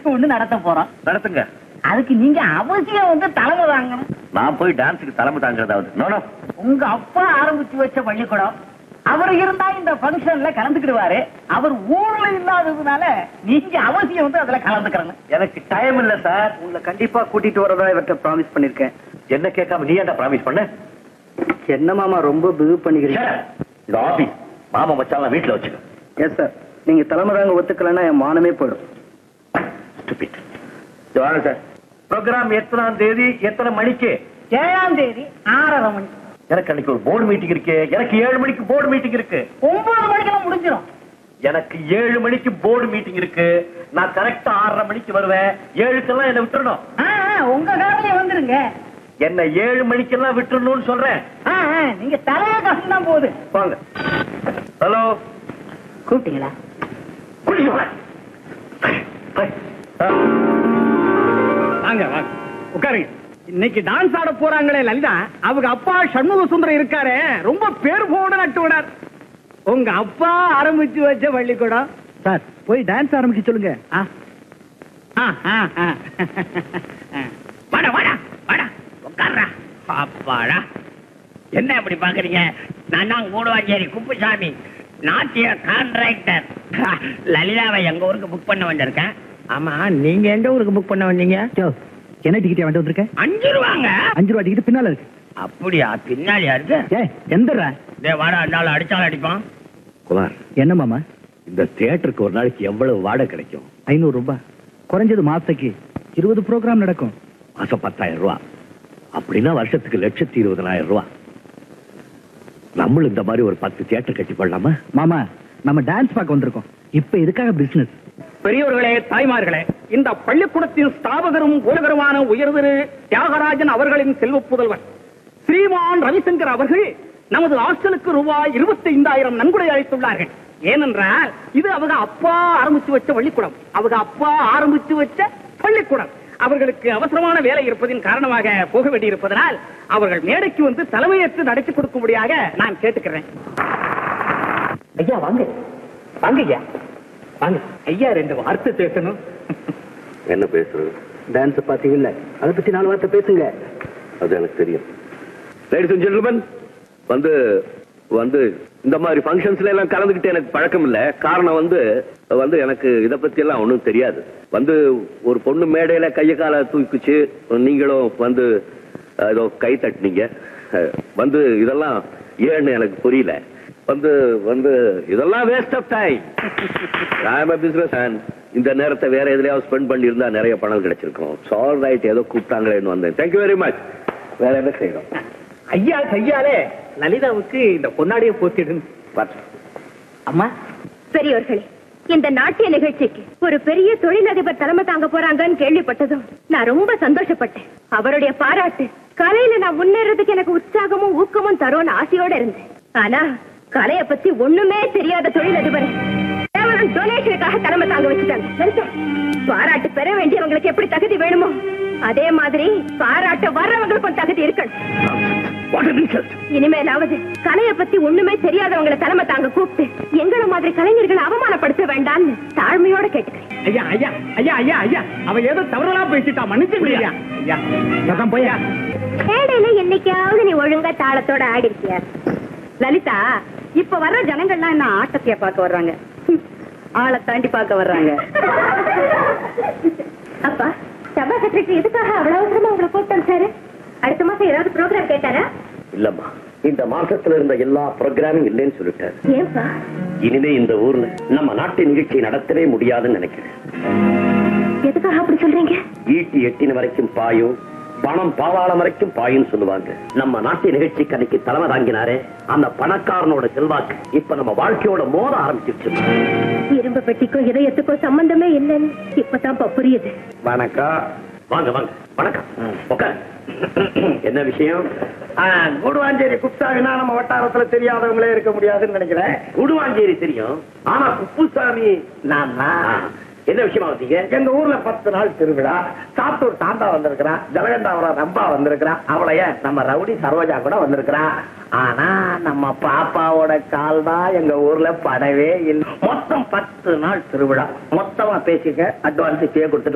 ஒண்ணு நடத்த போறோம் நடத்துங்க அதுக்கு நீங்க அவசியம் வந்து தலைமை தாங்கணும் நான் போய் டான்ஸுக்கு தலைமை தாங்கிறதாவது நோனோ உங்க அப்பா ஆரம்பிச்சு வச்ச பள்ளிக்கூடம் அவர் இருந்தா இந்த ஃபங்க்ஷன்ல கலந்துக்கிடுவாரு அவர் ஊர்ல இல்லாததுனால நீங்க அவசியம் வந்து அதுல கலந்துக்கிறணும் எனக்கு டைம் இல்ல சார் உங்களை கண்டிப்பா கூட்டிட்டு வரதா இவர்கிட்ட ப்ராமிஸ் பண்ணிருக்கேன் என்ன கேட்காம நீ ஏன்டா ப்ராமிஸ் பண்ண என்ன மாமா ரொம்ப பிஹேவ் பண்ணிக்கிறீங்க Shut up. இந்த ஆபீஸ் மாமா மச்சான் வீட்டுல வச்சுக்க எஸ் சார் நீங்க தலைமை தாங்க ஒத்துக்கலைன்னா என் மானமே போயிடும் Stupid. இது வாங்க சார் ப்ரோக்ராம் எத்தனாம் தேதி எத்தனை மணிக்கு ஏழாம் தேதி ஆறரை மணி எனக்கு அன்னைக்கு ஒரு போர்டு மீட்டிங் இருக்கு எனக்கு ஏழு மணிக்கு போர்டு மீட்டிங் இருக்கு ஒன்பது மணிக்கெல்லாம் முடிஞ்சிடும் எனக்கு ஏழு மணிக்கு போர்டு மீட்டிங் இருக்கு நான் கரெக்டா ஆறரை மணிக்கு வருவேன் ஏழுக்கெல்லாம் என்ன விட்டுறணும் ஆ, ஆ, உங்க காலையில வந்துருங்க என்ன ஏழு மணிக்கெல்லாம் விட்டுறணும்னு சொல்றேன் ஆ, ஆ, நீங்க தலைய கஷ்டம் தான் போகுது வாங்க ஹலோ கூப்பிட்டீங்களா வாங்க வாங்க உட்காருங்க இன்னைக்கு டான்ஸ் ஆட போறாங்களே லலிதா அவங்க அப்பா சண்முக சுந்தரம் இருக்காரு ரொம்ப பேர் போட நட்டு விடார் உங்க அப்பா ஆரம்பிச்சு வச்ச பள்ளிக்கூடம் சார் போய் டான்ஸ் ஆரம்பிக்க சொல்லுங்க ஆ. ஆ, ஆ, ஆ. வாடா வாடா வாடா உட்கார்றா அப்பாடா என்ன இப்படி பாக்குறீங்க நான் தான் கூடுவாஞ்சேரி குப்புசாமி நாட்டிய கான்ட்ராக்டர் லலிதாவை எங்க ஊருக்கு புக் பண்ண வந்திருக்கேன் ஆமா நீங்க எந்த ஊருக்கு புக் பண்ண வந்தீங்க என்ன டிக்கெட் வந்து வந்திருக்கேன் அஞ்சு ரூபாங்க அஞ்சு ரூபா டிக்கெட் பின்னால இருக்கு அப்படியா பின்னாடியா இருக்கு ஏ எந்தரா டே வாடா இருந்தாலும் அடிச்சாலும் அடிப்பான் குமார் என்ன மாமா இந்த தியேட்டருக்கு ஒரு நாளைக்கு எவ்வளவு வாடகை கிடைக்கும் ஐநூறு ரூபாய் குறைஞ்சது மாசத்துக்கு இருபது ப்ரோக்ராம் நடக்கும் மாசம் பத்தாயிரம் ரூபாய் அப்படின்னா வருஷத்துக்கு லட்சத்தி இருபதனாயிரம் ரூபாய் நம்மளும் இந்த மாதிரி ஒரு பத்து தியேட்டர் கட்டி போடலாமா மாமா நம்ம டான்ஸ் பார்க்க வந்திருக்கோம் இப்ப இதுக்காக பிசினஸ் பெரியோர்களே தாய்மார்களே இந்த பள்ளிக்கூடத்தின் ஸ்தாபகரும் போலகருமான உயர்திரு தியாகராஜன் அவர்களின் செல்வ புதல்வர் ஸ்ரீமான் ரவிசங்கர் அவர்கள் நமது ஹாஸ்டலுக்கு ரூபாய் இருபத்தி ஐந்தாயிரம் நன்கொடை அளித்துள்ளார்கள் ஏனென்றால் இது அவங்க அப்பா ஆரம்பிச்சு வச்ச பள்ளிக்கூடம் அவங்க அப்பா ஆரம்பிச்சு வச்ச பள்ளிக்கூடம் அவர்களுக்கு அவசரமான வேலை இருப்பதின் காரணமாக போக வேண்டியிருப்பதனால் அவர்கள் மேடைக்கு வந்து தலைமையேற்று நடத்தி கொடுக்கும்படியாக நான் கேட்டுக்கிறேன் ஐயா வாங்க வாங்க ஐயா வாங்க ஐயா ரெண்டு வார்த்தை பேசணும் என்ன பேசுறது டான்ஸ் பாத்தீங்கல்ல அதை பத்தி நாலு வார்த்தை பேசுங்க அது எனக்கு தெரியும் லேடிஸ் அண்ட் ஜென்டில்மன் வந்து வந்து இந்த மாதிரி ஃபங்க்ஷன்ஸ்ல எல்லாம் கலந்துக்கிட்டு எனக்கு பழக்கம் இல்ல காரணம் வந்து வந்து எனக்கு இத பத்தி எல்லாம் ஒண்ணும் தெரியாது வந்து ஒரு பொண்ணு மேடையில கைய கால தூக்கிச்சு நீங்களும் வந்து அஹ், ஏதோ கை தட்டினீங்க அஹ், வந்து இதெல்லாம் ஏன்னு எனக்கு புரியல வந்து வந்து இதெல்லாம் waste of time I business man இந்த நேரத்தை வேற எதுலயாவது ஸ்பெண்ட் பண்ணியிருந்தா நிறைய பணம் கிடைச்சிருக்கும் ஆல் ரைட் ஏதோ கூப்பிட்டாங்களேன்னு வந்தேன் தேங்க்யூ வெரி மச் வேற என்ன செய்யணும் ஐயா கையாலே லலிதாவுக்கு இந்த பொன்னாடியை போத்திடுங்க பார்த்து அம்மா பெரியோர்களே இந்த நாட்டிய நிகழ்ச்சிக்கு ஒரு பெரிய தொழிலதிபர் தலைமை தாங்க போறாங்கன்னு கேள்விப்பட்டதும் நான் ரொம்ப சந்தோஷப்பட்டேன் அவருடைய பாராட்டு கலையில நான் முன்னேறதுக்கு எனக்கு உற்சாகமும் ஊக்கமும் தரும்னு ஆசையோட இருந்தேன் ஆனா கலைய பத்தி ஒண்ணுமே தெரியாத தொழிலதிபர் கேவலம் டொனேஷனுக்காக தலைமை தாங்க வச்சுட்டாங்க சரிதா? பாராட்டு பெற வேண்டியவங்களுக்கு எப்படி தகுதி வேணுமோ அதே மாதிரி பாராட்ட வர்றவங்களுக்கும் தகுதி இருக்கணும் இனிமேலாவது கலைய பத்தி ஒண்ணுமே தெரியாதவங்களை தலைமை தாங்க கூப்பிட்டு எங்கள மாதிரி கலைஞர்களை அவமானப்படுத்த வேண்டாம்னு தாழ்மையோட கேட்டுக்கிறேன் ஐயா ஐயா ஐயா ஐயா ஐயா அவ ஏதோ தவறலா பேசிட்டா மன்னிச்சு ஐயா ஐயா அதான் போயா மேடையில என்னைக்காவது நீ ஒழுங்கா தாளத்தோட ஆடி இருக்கியா லலிதா இப்ப வர்ற ஜனங்கள்லாம் என்ன ஆட்டத்தைய பார்க்க வர்றாங்க ஹம், ஆளை தாண்டி பார்க்க வர்றாங்க அப்பா சபா செக்ரட்டரி எதுக்காக அவ்வளவு அவசரமா உங்களை கூப்பிட்டு சார் அடுத்த மாசம் ஏதாவது ப்ரோக்ராம் கேட்டாரா இல்லம்மா இந்த மாசத்துல இருந்த எல்லா ப்ரோக்ராமும் இல்லைன்னு சொல்லிட்டாரு ஏன்பா இனிமே இந்த ஊர்ல நம்ம நாட்டு நிகழ்ச்சி நடத்தவே முடியாதுன்னு நினைக்கிறேன் எதுக்காக அப்படி சொல்றீங்க ஈட்டி எட்டின வரைக்கும் பாயும் பணம் பாவாளம் வரைக்கும் பாயும் சொல்லுவாங்க நம்ம நாட்டு நிகழ்ச்சிக்கு அன்னைக்கு தலைமை தாங்கினாரே அந்த பணக்காரனோட செல்வாக்கு இப்ப நம்ம வாழ்க்கையோட மோத ஆரம்பிச்சிருச்சு இரும்பு பெட்டிக்கும் இதயத்துக்கும் சம்பந்தமே இல்லைன்னு இப்பதான் புரியுது வணக்கம் வாங்க வாங்க வணக்கம் உட்கார் என்ன விஷயம் கூடுவாஞ்சேரி குப்தாவினா நம்ம வட்டாரத்துல தெரியாதவங்களே இருக்க முடியாதுன்னு நினைக்கிறேன் குடுவாஞ்சேரி தெரியும் ஆனா குப்புசாமி நான் ஆ, என்ன விஷயமா வந்தீங்க எங்க ஊர்ல பத்து நாள் திருவிழா சாத்தூர் தாண்டா வந்திருக்கிறான் ஜலகண்டாபுரம் ரம்பா வந்திருக்கிறான் அவளைய நம்ம ரவுடி சரோஜா கூட வந்திருக்கிறான் ஆனா நம்ம பாப்பாவோட கால் தான் எங்க ஊர்ல படவே இல்லை மொத்தம் பத்து நாள் திருவிழா மொத்தமா பேசிக்க அட்வான்ஸ் பே கொடுத்துட்டு